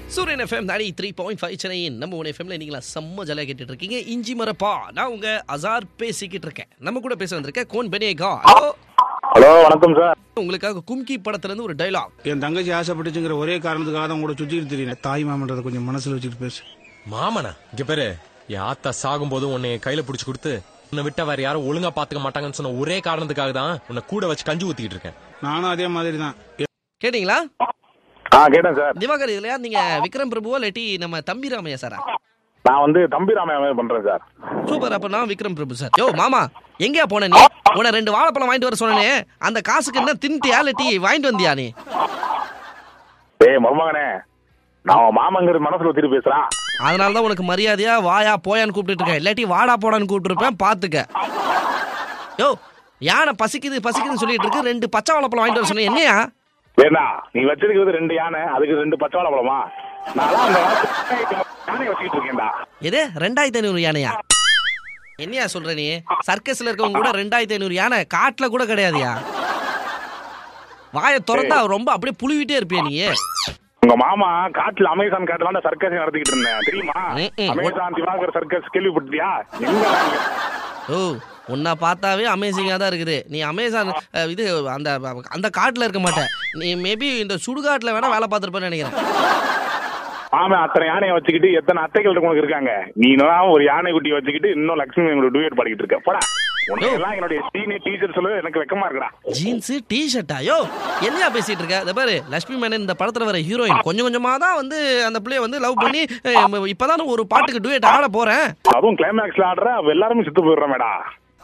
சூரியன் எஃப்எம் நாடி three point five சென்னையின் நம்ம ஒன் எஃப்எம்ல நீங்களா செம்ம ஜாலியாக கேட்டுட்டு இருக்கீங்க இஞ்சி மரப்பா நான் உங்க அசார் பேசிக்கிட்டு இருக்கேன் நம்ம கூட பேச வந்திருக்கேன் கோன் பெனேகா ஹலோ ஹலோ வணக்கம் சார் உங்களுக்காக கும்கி படத்துல இருந்து ஒரு டைலாக் என் தங்கச்சி ஆசைப்பட்டுச்சுங்கிற ஒரே காரணத்துக்காக தான் கூட சுத்திட்டு தெரியும் தாய் மாமன்றதை கொஞ்சம் மனசுல வச்சுட்டு பேசு மாமனா இங்க பேரு என் ஆத்தா சாகும் போது உன்னை கையில புடிச்சு கொடுத்து உன்னை விட்டா வேற யாரும் ஒழுங்கா பாத்துக்க மாட்டாங்கன்னு சொன்ன ஒரே காரணத்துக்காக தான் உன்னை கூட வச்சு கஞ்சி ஊத்திக்கிட்டு இருக்கேன் நானும் அதே மாதிரி தான் கேட்டீங்களா ஆ கேட்டேன் சார் திவாகர் இதுல யார் நீங்க விக்ரம் பிரபுவா இல்லாட்டி நம்ம தம்பி ராமையா சாரா நான் வந்து தம்பி ராமையா பண்றேன் சார் சூப்பர் அப்ப நான் விக்ரம் பிரபு சார் யோ மாமா எங்கேயா போன நீ உன ரெண்டு வாழைப்பழம் வாங்கிட்டு வர சொன்னனே அந்த காசுக்கு என்ன தின்ட்டியா இல்லாட்டி வாங்கிட்டு வந்தியா நீ ஏய் மருமகனே நான் உன் மாமங்கிற மனசுல வச்சுட்டு பேசுறான் அதனால தான் உனக்கு மரியாதையா வாயா போயான்னு கூப்பிட்டு இருக்கேன் இல்லாட்டி வாடா போடான்னு கூப்பிட்டுருப்பேன் பாத்துக்க யோ யானை பசிக்குது பசிக்குதுன்னு சொல்லிட்டு இருக்கு ரெண்டு பச்சை வாழைப்பழம் வாங்கிட்டு வர சொன்னேன் என்னையா ஏண்டா நீ வச்சிருக்கிறது ரெண்டு யானை அதுக்கு ரெண்டு பச்சை வாழை பழமா நான் அந்த யானை வச்சுக்கிட்டு இருக்கேன்டா எது ரெண்டாயிரத்தி ஐநூறு யானையா என்னையா சொல்ற நீ சர்க்கஸ்ல இருக்கவங்க கூட ரெண்டாயிரத்தி ஐநூறு யானை காட்டுல கூட கிடையாதுயா வாயை திறந்தா ரொம்ப அப்படியே புழுவிட்டே இருப்பியா நீ உங்க மாமா காட்டுல அமேசான் காட்டுல சர்க்கஸ் நடத்திக்கிட்டு இருந்தேன் தெரியுமா ம், ம். அமேசான் திவாகர் சர்க்கஸ் கேள்விப்பட்டியா எங்க ஓ உன்னை பார்த்தாவே அமேசிங்காக தான் இருக்குது நீ அமேசான் அஹ், இது அந்த அந்த காட்டில் இருக்க மாட்டே நீ மேபி இந்த சுடுகாட்டில் வேணா வேலை பார்த்துருப்பேன்னு நினைக்கிறேன் ஆமா அத்தனை யானையை வச்சுக்கிட்டு எத்தனை அத்தைகள் உனக்கு இருக்காங்க நீ இன்னும் ஒரு யானை குட்டியை வச்சுக்கிட்டு இன்னும் லட்சுமி எங்களோட டூயட் பாடிக்கிட்டு இருக்க போடா உன்னையெல்லாம் என்னுடைய சீனியர் டீச்சர் சொல்ல எனக்கு வெக்கமா இருக்குடா ஜீன்ஸு டிஷர்ட்டா யோ என்னையா பேசிட்டு இருக்க இந்த பாரு லட்சுமி மேனன் இந்த படத்துல வர ஹீரோயின் கொஞ்சம் கொஞ்சமா தான் வந்து அந்த பிள்ளைய வந்து லவ் பண்ணி அஹ், இப்பதான் ஒரு பாட்டுக்கு டூயட் ஆட போறேன் அதுவும் கிளைமேக்ஸ்ல ஆடுற அவ எல்லாருமே செத்து போயிடுறோம் மேடா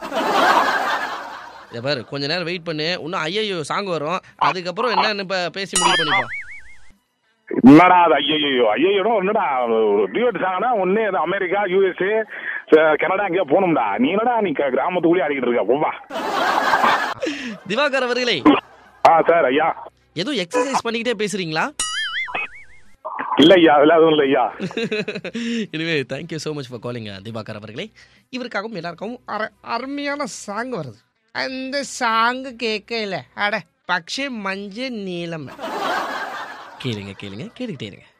இதை பாரு கொஞ்ச நேரம் வெயிட் பண்ணு இன்னும் ஐயோ சாங் வரும் அதுக்கப்புறம் என்னன்னு இப்ப பேசி முடிவு பண்ணிப்போம் என்னடா அது ஐயோ ஐயோ என்னடா டியூட் சாங்கனா ஒன்னே அது அமெரிக்கா யூஎஸ்ஏ கனடா எங்கேயோ போகணும்டா நீ என்னடா நீ க- கிராமத்துக்குள்ளேயே ஆடிக்கிட்டு இருக்க போவா திவாகர் அவர்களே ஆ சார் ஐயா ஏதோ எக்ஸசைஸ் பண்ணிக்கிட்டே பேசுறீங்களா இல்ல ஐயா அதெல்லாம் அதுவும் இல்ல ஐயா எனவே thank you so much for calling Diwakar அவர்களே இவருக்காகவும் எல்லாருக்கும் அர அருமையான சாங் வருது அந்த சாங்கு கேட்கல அட பக்ஷே மஞ்ச நீளம் கேளுங்க கேளுங்க கேட்டுக்கிட்டே இருங்க